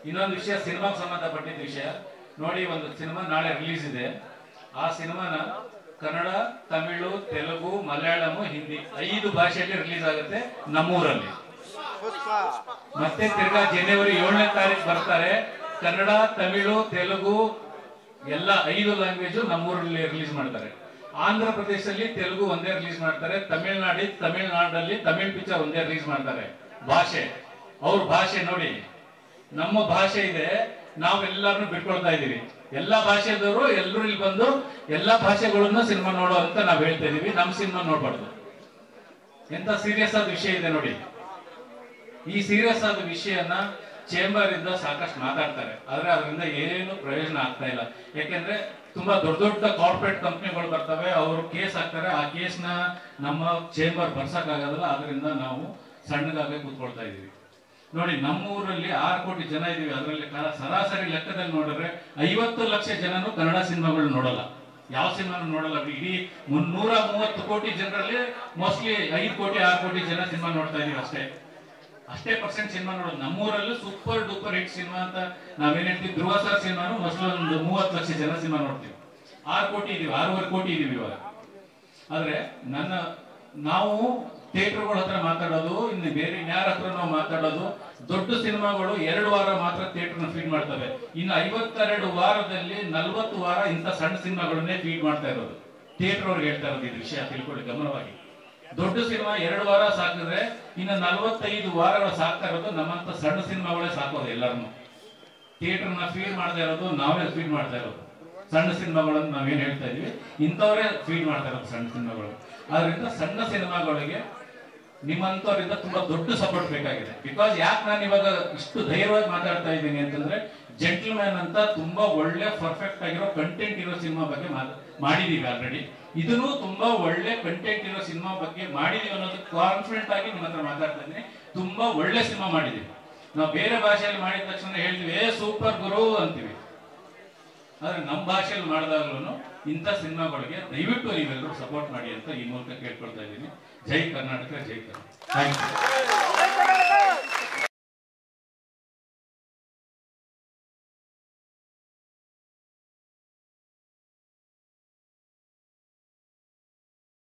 ಇನ್ನೊಂದು ವಿಷಯ ಸಿನಿಮಾಗೆ ಸಂಬಂಧಪಟ್ಟಿದ್ದ ವಿಷಯ ನೋಡಿ ಒಂದು ಸಿನಿಮಾ ನಾಳೆ ರಿಲೀಸ್ ಇದೆ ಆ ಸಿನಿಮಾನ ಕನ್ನಡ ತಮಿಳು ತೆಲುಗು ಮಲಯಾಳಂ ಹಿಂದಿ ಐದು ಭಾಷೆಯಲ್ಲಿ ರಿಲೀಸ್ ಆಗುತ್ತೆ ನಮ್ಮೂರಲ್ಲಿ ಮತ್ತೆ ತಿರ್ಗಾ ಜನವರಿ ಏಳನೇ ತಾರೀಕು ಬರ್ತಾರೆ ಕನ್ನಡ ತಮಿಳು ತೆಲುಗು ಎಲ್ಲ ಐದು ಲ್ಯಾಂಗ್ವೇಜ್ ನಮ್ಮೂರಲ್ಲಿ ರಿಲೀಸ್ ಮಾಡ್ತಾರೆ ಆಂಧ್ರ ಪ್ರದೇಶದಲ್ಲಿ ತೆಲುಗು ಒಂದೇ ರಿಲೀಸ್ ಮಾಡ್ತಾರೆ ತಮಿಳ್ನಾಡಿ ತಮಿಳ್ನಾಡಲ್ಲಿ ತಮಿಳ್ ಪಿಕ್ಚರ್ ಒಂದೇ ರಿಲೀಸ್ ಮಾಡ್ತಾರೆ ಭಾಷೆ ಅವ್ರ ಭಾಷೆ ನೋಡಿ ನಮ್ಮ ಭಾಷೆ ಇದೆ ನಾವೆಲ್ಲರನ್ನು ಬಿಟ್ಕೊಳ್ತಾ ಇದೀವಿ ಎಲ್ಲಾ ಭಾಷೆದವರು ಎಲ್ಲರೂ ಇಲ್ಲಿ ಬಂದು ಎಲ್ಲಾ ಭಾಷೆಗಳನ್ನು ಸಿನಿಮಾ ನೋಡೋ ಅಂತ ನಾವ್ ಹೇಳ್ತಾ ಇದೀವಿ ನಮ್ಮ ಸಿನಿಮಾ ನೋಡ್ಬಾರ್ದು ಎಂತ ಸೀರಿಯಸ್ ಆದ ವಿಷಯ ಇದೆ ನೋಡಿ ಈ ಸೀರಿಯಸ್ ಆದ ವಿಷಯನ ಚೇಂಬರ್ ಇಂದ ಸಾಕಷ್ಟು ಮಾತಾಡ್ತಾರೆ ಆದ್ರೆ ಅದರಿಂದ ಏನು ಪ್ರಯೋಜನ ಆಗ್ತಾ ಇಲ್ಲ ಯಾಕೆಂದ್ರೆ ತುಂಬಾ ದೊಡ್ಡ ದೊಡ್ಡ ಕಾರ್ಪೊರೇಟ್ ಕಂಪ್ನಿಗಳು ಬರ್ತವೆ ಅವರು ಕೇಸ್ ಹಾಕ್ತಾರೆ ಆ ಕೇಸ್ನ ನಮ್ಮ ಚೇಂಬರ್ ಬರ್ಸಕ್ ಆಗೋದಿಲ್ಲ ಅದರಿಂದ ನಾವು ಸಣ್ಣದಾಗಿ ಕೂತ್ಕೊಳ್ತಾ ಇದೀವಿ ನೋಡಿ ನಮ್ಮೂರಲ್ಲಿ ಆರು ಕೋಟಿ ಜನ ಇದೀವಿ ಅದರಲ್ಲಿ ಕ- ಸರಾಸರಿ ಲೆಕ್ಕದಲ್ಲಿ ನೋಡಿದ್ರೆ ಐವತ್ತು ಲಕ್ಷ ಜನನು ಕನ್ನಡ ಸಿನಿಮಾಗಳು ನೋಡಲ್ಲ ಯಾವ ಸಿನಿಮಾನು ನೋಡಲ್ಲ ಇಡೀ ಮುನ್ನೂರ ಮೂವತ್ತು ಕೋಟಿ ಜನರಲ್ಲಿ ಮೋಸ್ಟ್ಲಿ ಐದು ಕೋಟಿ ಆರು ಕೋಟಿ ಜನ ಸಿನಿಮಾ ನೋಡ್ತಾ ಇದೀವಿ ಅಷ್ಟೇ ಅಷ್ಟೇ ಪರ್ಸೆಂಟ್ ಸಿನಿಮಾ ನೋಡೋದು ನಮ್ಮೂರಲ್ಲೂ ಸೂಪರ್ ಡೂಪರ್ ಹಿಟ್ ಸಿನಿಮಾ ಅಂತ ನಾವೇನ್ ಹೇಳ್ತೀವಿ ಧ್ರುವ ಸರ್ ಸಿನಿಮಾನು ಮೋಸ್ಟ್ಲಿ ಒಂದು ಮೂವತ್ತು ಲಕ್ಷ ಜನ ಸಿನಿಮಾ ನೋಡ್ತೀವಿ ಆರು ಕೋಟಿ ಇದೀವಿ ಆರೂವರೆ ಕೋಟಿ ಇದೀವಿ ಇವಾಗ ಆದ್ರೆ ನನ್ನ ನಾವು ಥಿಯೇಟರ್ಗಳ ಹತ್ರ ಮಾತಾಡೋದು ಇನ್ನು ಬೇರೆ ಯಾರ ಹತ್ರ ನಾವು ಮಾತಾಡೋದು ದೊಡ್ಡ ಸಿನಿಮಾಗಳು ಎರಡು ವಾರ ಮಾತ್ರ ಥಿಯೇಟರ್ನ ಫೀಡ್ ಮಾಡ್ತವೆ ಇನ್ನು ಐವತ್ತೆರಡು ವಾರದಲ್ಲಿ ನಲ್ವತ್ತು ವಾರ ಇಂಥ ಸಣ್ಣ ಸಿನಿಮಾಗಳನ್ನೇ ಫೀಡ್ ಮಾಡ್ತಾ ಇರೋದು ಥಿಯೇಟರ್ ಅವ್ರಿಗೆ ಹೇಳ್ತಾ ಇರೋದು ಇದು ವಿಷಯ ತಿಳ್ಕೊಳ್ಳಿ ಗಮನವಾಗಿ ದೊಡ್ಡ ಸಿನಿಮಾ ಎರಡು ವಾರ ಸಾಕಿದ್ರೆ ಇನ್ನು ನಲವತ್ತೈದು ವಾರಗಳು ಸಾಕ್ತಾ ಇರೋದು ನಮ್ಮಂತ ಸಣ್ಣ ಸಿನಿಮಾಗಳೇ ಸಾಕೋದು ಎಲ್ಲರನ್ನು ಥಿಯೇಟರ್ನ ಫೀಡ್ ಮಾಡದೇ ಇರೋದು ನಾವೇ ಫೀಡ್ ಮಾಡ್ತಾ ಇರೋದು ಸಣ್ಣ ಸಿನಿಮಾಗಳನ್ನು ನಾವೇನ್ ಹೇಳ್ತಾ ಇದೀವಿ ಇಂಥವರೇ ಫೀಡ್ ಮಾಡ್ತಾ ಇರೋದು ಸಣ್ಣ ಸಿನಿಮಾಗಳು ಆದ್ರಿಂದ ಸಣ್ಣ ಸಿನಿಮಾಗಳಿಗೆ ನಿಮ್ಮಂತವರಿಂದ ತುಂಬಾ ದೊಡ್ಡ ಸಪೋರ್ಟ್ ಬೇಕಾಗಿದೆ ಬಿಕಾಸ್ ಯಾಕೆ ನಾನು ಇವಾಗ ಇಷ್ಟು ಧೈರ್ಯವಾಗಿ ಮಾತಾಡ್ತಾ ಇದ್ದೀನಿ ಅಂತಂದ್ರೆ ಜೆಂಟಲ್ಮ್ಯಾನ್ ಅಂತ ತುಂಬಾ ಒಳ್ಳೆ ಪರ್ಫೆಕ್ಟ್ ಆಗಿರೋ ಕಂಟೆಂಟ್ ಇರೋ ಸಿನಿಮಾ ಬಗ್ಗೆ ಮಾತ್- ಮಾಡಿದೀವಿ ಆಲ್ರೆಡಿ ಇದನ್ನು ತುಂಬಾ ಒಳ್ಳೆ ಕಂಟೆಂಟ್ ಇರೋ ಸಿನಿಮಾ ಬಗ್ಗೆ ಮಾಡಿದೀವಿ ಅನ್ನೋದು ಕಾನ್ಫಿಡೆಂಟ್ ಆಗಿ ನಿಮ್ಮ ಹತ್ರ ಮಾತಾಡ್ತಾ ಇದ್ದೀನಿ ತುಂಬಾ ಒಳ್ಳೆ ಸಿನಿಮಾ ಮಾಡಿದೀವಿ ನಾವು ಬೇರೆ ಭಾಷೆಯಲ್ಲಿ ಮಾಡಿದ ತಕ್ಷಣ ಹೇಳ್ತೀವಿ ಏ ಸೂಪರ್ ಗುರು ಅಂತೀವಿ ಆದ್ರೆ ನಮ್ಮ ಭಾಷೆಯಲ್ಲಿ ಮಾಡಿದಾಗ್ಲೂ ಇಂಥ ಸಿನಿಮಾಗಳಿಗೆ ದಯವಿಟ್ಟು ನೀವೆಲ್ಲರೂ ಸಪೋರ್ಟ್ ಮಾಡಿ ಅಂತ ಈ ಮೂಲಕ ಕೇಳ್ಕೊಳ್ತಾ ಇದ್ದೀನಿ ಜೈ ಕರ್ನಾಟಕ ಜೈ ಕರ್ನಾಟಕ ಥ್ಯಾಂಕ್ ಯು